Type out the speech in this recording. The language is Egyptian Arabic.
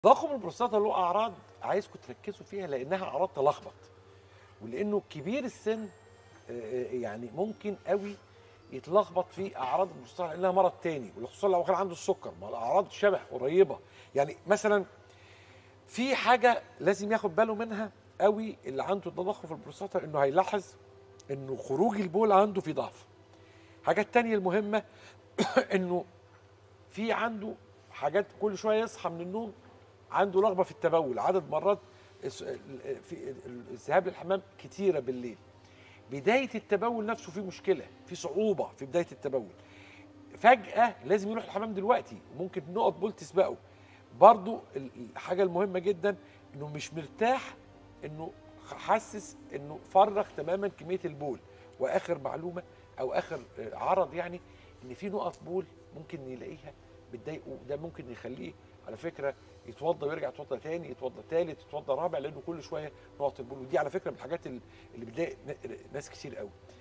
تضخم البروستاتا له اعراض عايزكم تركزوا فيها لانها اعراض تلخبط ولانه كبير السن آه، آه، يعني ممكن قوي يتلخبط في اعراض البروستاتا لانها مرض تاني وخصوصا لو كان عنده السكر ما الاعراض شبه قريبه يعني مثلا في حاجه لازم ياخد باله منها قوي اللي عنده تضخم في البروستاتا انه هيلاحظ انه خروج البول عنده في ضعف الحاجه التانيه المهمه انه في عنده حاجات كل شويه يصحى من النوم عنده رغبه في التبول عدد مرات الس- ال- في الذهاب للحمام كتيره بالليل بدايه التبول نفسه فيه مشكله في صعوبه في بدايه التبول فجاه لازم يروح الحمام دلوقتي ممكن نقط بول تسبقه برضو ال- الحاجه المهمه جدا انه مش مرتاح انه حاسس انه فرغ تماما كميه البول واخر معلومه او اخر آه، عرض يعني ان في نقط بول ممكن يلاقيها بتضايقه ده ممكن يخليه على فكره يتوضى ويرجع يتوضى تاني يتوضى تالت يتوضى رابع لانه كل شويه نقط البول ودي على فكره من الحاجات ال- اللي بتضايق ن- ناس كتير قوي